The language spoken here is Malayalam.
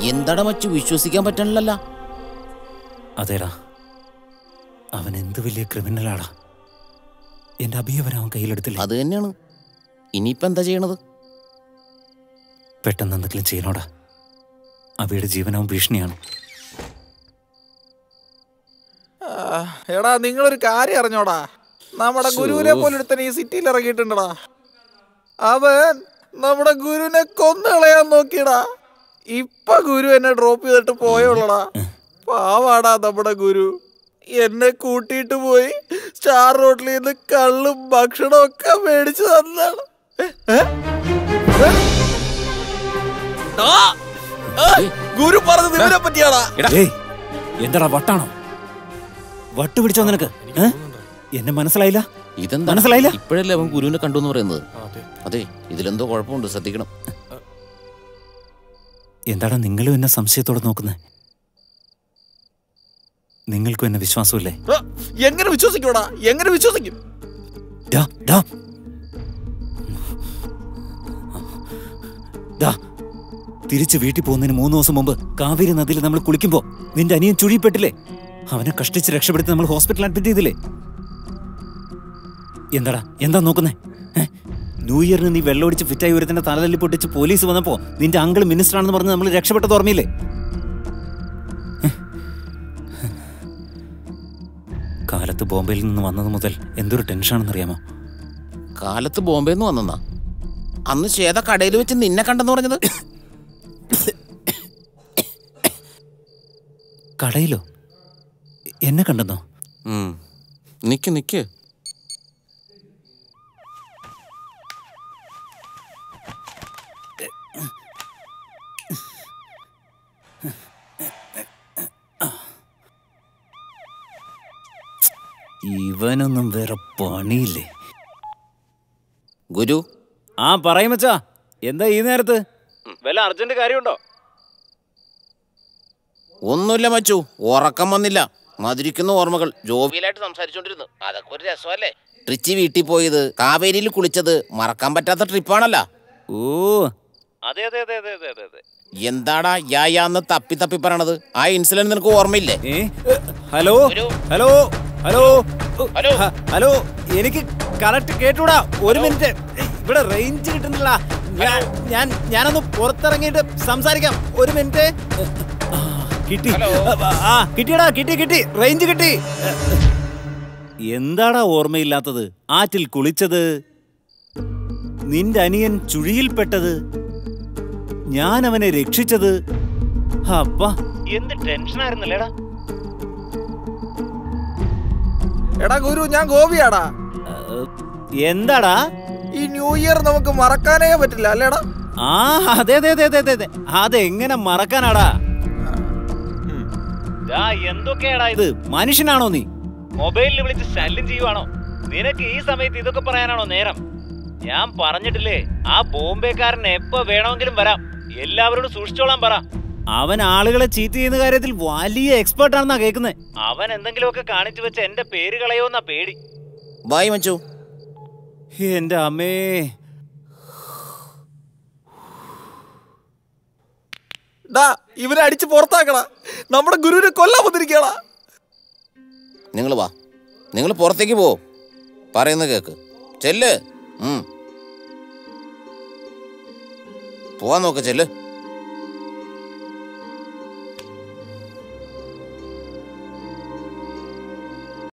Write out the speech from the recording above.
എന്താടാ മച്ചു വിശ്വസിക്കാൻ പറ്റണില്ലല്ലോ അതേടാ അവൻ എന്ത് വലിയ ക്രിമിനലാടാ എന്റെ അഭിയവൻ അവൻ കയ്യിലെടുത്തില്ല അത് തന്നെയാണ് ഇനിയിപ്പോ എന്താ ചെയ്യണത് പെട്ടെന്ന് എന്തെങ്കിലും ചെയ്യണോടാ അബിയുടെ ജീവനവും ഭീഷണിയാണ് ആ, എടാ നിങ്ങളൊരു കാര്യം അറിഞ്ഞോടാ നമ്മുടെ ഗുരുവിനെ പോലെ ഒരുത്തൻ ഈ സിറ്റിയിൽ ഇറങ്ങിയിട്ടുണ്ടടാ അവൻ നമ്മുടെ ഗുരുവിനെ കൊന്നുകളയാൻ നോക്കിയടാ ഇപ്പൊ ഗുരു എന്നെ ഡ്രോപ്പ് ചെയ്തിട്ട് പോയുള്ളടാ പാവാടാ നമ്മുടെ ഗുരു എന്നെ കൂട്ടിയിട്ട് പോയി സ്റ്റാർ റോഡിൽ നിന്ന് കള്ളും ഭക്ഷണവും ഒക്കെ മേടിച്ചു തന്നാണ് ഏ? ഏ? ഏ? ആ! ആ! ഗുരു പറഞ്ഞത് ഇവനെ പറ്റിയാടാ ഏയ് എന്താടാ വട്ടാണോ വട്ട് പിടിച്ചോ നിനക്ക് ഏ? എന്നെ മനസ്സിലായില്ല ഇതെന്താ മനസ്സിലായില്ല? ഇപ്പോഴല്ലേ അവൻ ഗുരുവിനെ കണ്ടു എന്ന് പറയുന്നത് അതെ ഇതിലെന്തോ കുഴപ്പമുണ്ട് ശ്രദ്ധിക്കണം എന്താടാ നിങ്ങളും എന്നെ സംശയത്തോടെ നോക്കുന്നേ നിങ്ങൾക്കും എന്നെ വിശ്വാസമില്ലേ ആ, എങ്ങനെ വിശ്വസിക്കൂടാ എങ്ങനെ വിശ്വസിക്കും ഡാ, ഡാ. ഡാ, തിരിച്ച് വീട്ടിൽ പോകുന്നതിന് മൂന്ന് ദിവസം മുമ്പ് കാവേരി നദിയിൽ നമ്മൾ കുളിക്കുമ്പോ നിന്റെ അനിയൻ ചുഴിപ്പെട്ടില്ലേ അവനെ കഷ്ടിച്ച് രക്ഷപ്പെടുത്തി നമ്മൾ ഹോസ്പിറ്റലിൽ അഡ്മിറ്റ് ചെയ്തില്ലേ എന്താടാ എന്താ നോക്കുന്നേ ഏ? ന്യൂ ഇയറിന് നീ വെള്ളമൊടിച്ച് ഫിറ്റായി ഒരുത്തിന്റെ തലതല്ലി പൊട്ടിച്ച് പോലീസ് വന്നപ്പോ നിന്റെ അങ്കിൾ മിനിസ്റ്റർ ആണെന്ന് പറഞ്ഞ് നമ്മൾ രക്ഷപ്പെട്ടത് ഓർമ്മയില്ലേ ഏ? കാലത്ത് ബോംബെയിൽ നിന്ന് വന്നത് മുതൽ എന്തൊരു ടെൻഷനാണെന്നറിയാമോ കാലത്ത് ബോംബെന്ന് വന്നെന്നാ അന്ന് ശ്വേത കടയിൽ വെച്ച് നിന്നെ കണ്ടെന്ന് പറഞ്ഞത് കടയിലോ എന്നെ കണ്ടെന്നോ ഉം. നിക്ക് നിക്ക് ഇവനൊന്നും വേറെ പണിയില്ലേ ഗുരു ആ പറയും മച്ചാ എന്താ ഈ നേരത്ത് വല്ല അർജന്റ് കാര്യമുണ്ടോ ഒന്നുമില്ല മച്ചു ഉറക്കം വന്നില്ല മധുരിക്കുന്ന ഓർമ്മകൾ ജോവിയലായിട്ട് സംസാരിച്ചോണ്ടിരുന്നു അതൊക്കെ ഒരു രസമല്ലേ ട്രിച്ചി വീട്ടിൽ പോയത് കാവേരിയിൽ കുളിച്ചത് മറക്കാൻ പറ്റാത്ത ട്രിപ്പാണല്ലോ ഓ അതെ അതെ അതെ അതെ അതെ അതെ എന്താടാ യായാന്ന് തപ്പി തപ്പി പറയണത് ആ ഇൻസിഡന്റ് നിനക്ക് ഓർമ്മയില്ലേ ഏ ഹലോ ഒരു- ഹലോ ഹലോ ഹലോ. ഹ, ഹലോ എനിക്ക് കറക്റ്റ് കേട്ടൂടാ ഒരു മിനിറ്റ് ഏയ്, ഇവിടെ റേഞ്ച് കിട്ടുന്നില്ല ഞാൻ ഞാൻ ഞാനൊന്ന് പുറത്തിറങ്ങിയിട്ട് സംസാരിക്കാം ഒരു മിനിറ്റ് ആ, കിട്ടി ആ കിട്ടിയടാ കിട്ടി കിട്ടി റേഞ്ച് കിട്ടി എന്താടാ ഓർമ്മയില്ലാത്തത് ആറ്റിൽ കുളിച്ചത് നിന്റെ അനിയൻ ചുഴിയിൽപ്പെട്ടത് ഞാൻ അവനെ രക്ഷിച്ചത് അപ്പ എന്ത് ടെൻഷനായിരുന്നല്ലേടാ എടാ ഗുരു ഞാൻ ഗോപിയാടാ എന്താടാ ഈ ന്യൂ ഇയർ നമുക്ക് മറക്കാനേ പറ്റില്ല അല്ലേടാ ആ അതെ അതെ അതെ അതെ അതെ അതെ അതെങ്ങനെ മറക്കാനാടാ എന്തൊക്കെയാടാ ഇത് മനുഷ്യനാണോ നീ മൊബൈലിൽ വിളിച്ച് ശല്യം ചെയ്യുവാണോ നിനക്ക് ഈ സമയത്ത് ഇതൊക്കെ പറയാനാണോ നേരം ഞാൻ പറഞ്ഞിട്ടില്ലേ ആ ബോംബെക്കാരൻ എപ്പോ വേണമെങ്കിലും വരാം എല്ലാവരോടും സൂക്ഷിച്ചോളാൻ പറ അവൻ ആളുകളെ ചീറ്റ് ചെയ്യുന്ന കാര്യത്തിൽ വലിയ എക്സ്പേർട്ട് ആണെന്നാ കേൾക്കുന്നത് അവൻ എന്തെങ്കിലുമൊക്കെ കാണിച്ചു വെച്ച് എന്റെ പേര് കളയോന്നാ പേടി ബായ് മച്ചു എന്റെ അമ്മേ ഡാ ഇവനെ അടിച്ച് പുറത്താക്കടാ നമ്മുടെ ഗുരുവിനെ കൊല്ലാൻ വന്നിരിക്കടാ നിങ്ങൾ വാ നിങ്ങൾ പുറത്തേക്ക് പോ പറയുന്ന കേക്ക് ചെല്ല് ഉം. പോവാൻ നോക്ക് ചെല്ല്